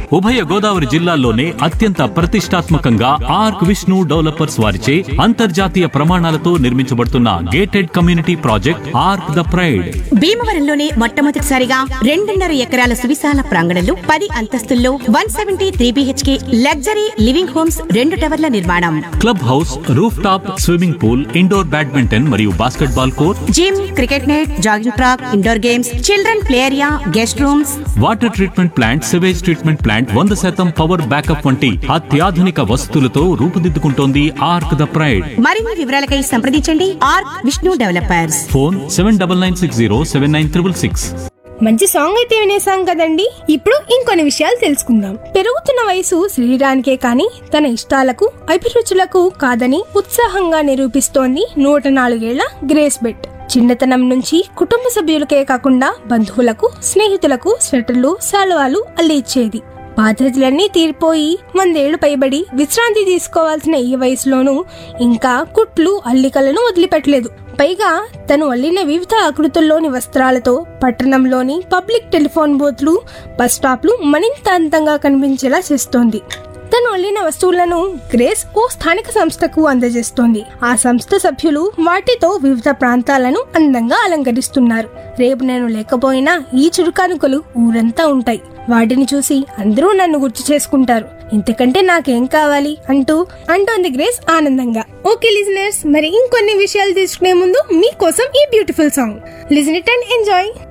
ఉభయ గోదావరి జిల్లాల్లోనే అత్యంత ప్రతిష్టాత్మకంగా ఆర్క్ విష్ణు డెవలపర్స్ వారిచే అంతర్జాతీయ ప్రమాణాలతో నిర్మించబడుతున్న gated community project ark the pride భీమవరంలోనే మొట్టమొదటిసారిగా రెండున్నర ఎకరాల సువిశాల ప్రాంగణంలో పది అంతస్తుల్లో one seventy three BHK luxury living homes రెండు టవర్ల నిర్మాణం club house roof top swimming pool indoor badminton మరియు basketball court gym cricket net jogging track indoor games children play area guest rooms water treatment plant sewage treatment plant వంద శాతం power backup వంటి అత్యాధునిక వసతులతో రూపుదిద్దుకుంటోంది arc the pride మరిన్ని వివరాలకై సంప్రదించండి ark Vishnu developers phone seven double nine six zero seven nine triple six మంచి song అయితే వినేసాం కదండి ఇప్పుడు ఇంకొన్ని విషయాలు తెలుసుకుందాం పెరుగుతున్న వయసు శరీరానికే కాని తన ఇష్టాలకు అభిరుచులకు కాదని ఉత్సాహంగా నిరూపిస్తోంది నూట నాలుగేళ్ల గ్రేస్ బెట్ చిన్నతనం నుంచి కుటుంబ సభ్యులకే కాకుండా బంధువులకు స్నేహితులకు స్వెటర్లు శాలువాలు అల్లిచ్చేది బాధ్యతలన్నీ తీరిపోయి వందేళ్లు పైబడి విశ్రాంతి తీసుకోవాల్సిన ఈ వయసులోనూ ఇంకా కుట్లు అల్లికలను వదిలిపెట్టలేదు పైగా తను అల్లిన వివిధ ఆకృతుల్లోని వస్త్రాలతో పట్టణంలోని పబ్లిక్ టెలిఫోన్ బూత్లు బస్ స్టాప్లు మరింత అందంగా కనిపించేలా చేస్తోంది తను అల్లిన వస్తువులను గ్రేస్ ఓ స్థానిక సంస్థకు అందజేస్తోంది ఆ సంస్థ సభ్యులు వాటితో వివిధ ప్రాంతాలను అందంగా అలంకరిస్తున్నారు రేపు నేను లేకపోయినా ఈ చురుకానుకలు ఊరంతా ఉంటాయి వాటిని చూసి అందరూ నన్ను గుర్తు చేసుకుంటారు ఇంతకంటే నాకేం కావాలి అంటూ అంటోంది గ్రేస్ ఆనందంగా ఓకే లిజనర్స్ మరి ఇంకొన్ని విషయాలు తీసుకునే ముందు మీకోసం ఈ beautiful song listen it and enjoy